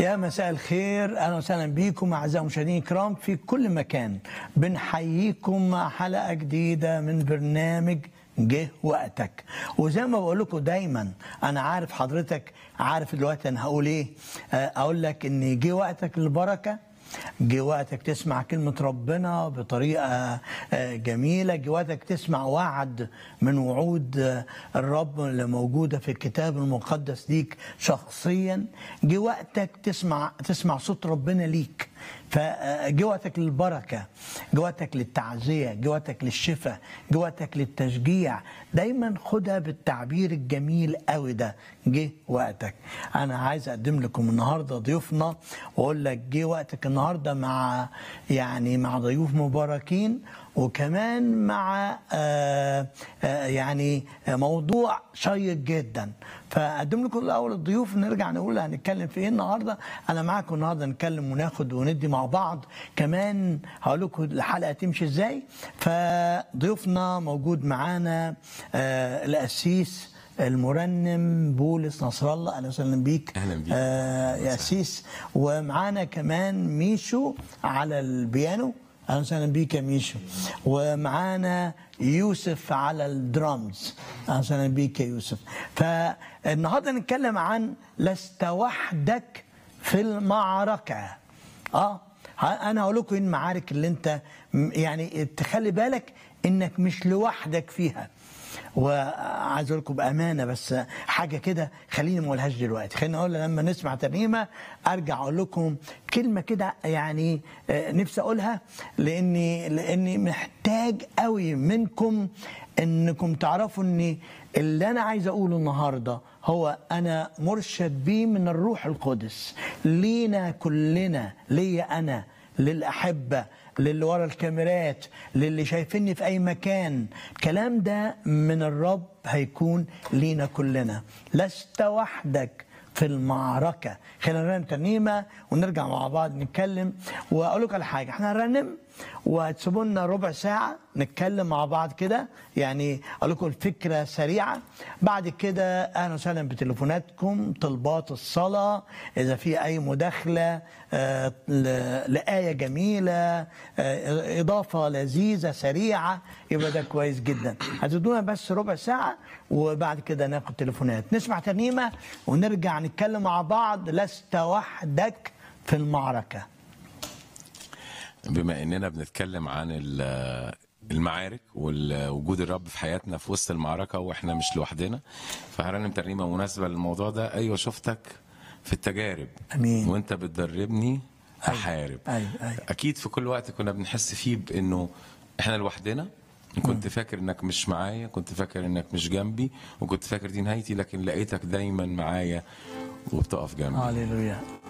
يا مساء الخير اهلا وسهلا بيكم اعزائي المشاهدين الكرام في كل مكان بنحييكم مع حلقه جديده من برنامج جه وقتك وزي ما بقول لكم دايما انا عارف حضرتك عارف دلوقتي انا هقول ايه آه، اقول لك ان جه وقتك للبركه جه وقتك تسمع كلمة ربنا بطريقة آه، جميلة جه وقتك تسمع وعد من وعود آه، الرب اللي موجودة في الكتاب المقدس ليك شخصيا جه وقتك تسمع تسمع صوت ربنا ليك فجه وقتك للبركة جه وقتك للتعزية جه وقتك للشفاء جه وقتك للتشجيع دايما خدها بالتعبير الجميل قوي ده جه وقتك انا عايز اقدم لكم النهارده ضيوفنا واقول لك جه وقتك النهارده مع يعني مع ضيوف مباركين وكمان مع آه آه يعني موضوع شيق جدا فاقدم لكم الاول الضيوف نرجع نقول هنتكلم في ايه النهارده انا معاكم النهارده نتكلم وناخد وندي مع بعض كمان هقول لكم الحلقه تمشي ازاي فضيوفنا موجود معانا آه القسيس المرنم بولس نصر الله اهلا وسهلا بيك أهلا بيك. آه يا قسيس ومعانا كمان ميشو على البيانو اهلا وسهلا بيك يا ميشو ومعانا يوسف على الدرامز اهلا وسهلا بيك يا يوسف فالنهارده نتكلم عن لست وحدك في المعركه اه انا هقول لكم ايه المعارك اللي انت م- يعني تخلي بالك انك مش لوحدك فيها وعايز اقول لكم بامانه بس حاجه كده خليني ما اقولهاش دلوقتي خليني اقول لما نسمع ترنيمه ارجع اقول لكم كلمه كده يعني آه، نفسي اقولها لاني لاني محتاج قوي منكم انكم تعرفوا ان اللي انا عايز اقوله النهارده هو انا مرشد بيه من الروح القدس لينا كلنا ليا انا للأحبة للي ورا الكاميرات للي شايفيني في أي مكان الكلام ده من الرب هيكون لينا كلنا لست وحدك في المعركة خلينا نرنم ترنيمة ونرجع مع بعض نتكلم وأقول لك على حاجة احنا هنرنم وهتسيبوا لنا ربع ساعة نتكلم مع بعض كده يعني أقول لكم الفكرة سريعة بعد كده أهلا وسهلا بتليفوناتكم طلبات الصلاة إذا في أي مداخلة آه، ل- لآية جميلة آه، إضافة لذيذة سريعة يبقى ده كويس جدا هتدونا بس ربع ساعة وبعد كده ناخد تليفونات نسمع ترنيمة ونرجع نتكلم مع بعض لست وحدك في المعركة بما اننا بنتكلم عن ال- المعارك ووجود الرب في حياتنا في وسط المعركه واحنا مش لوحدنا فهرنم ترنيمه مناسبه للموضوع ده ايوه شفتك في التجارب أمين. وانت بتدربني احارب أيوة، أيوة. اكيد في كل وقت كنا بنحس فيه بانه احنا لوحدنا كنت فاكر انك مش معايا كنت فاكر انك مش جنبي وكنت فاكر دي نهايتي لكن لقيتك دايما معايا وبتقف جنبي هللويا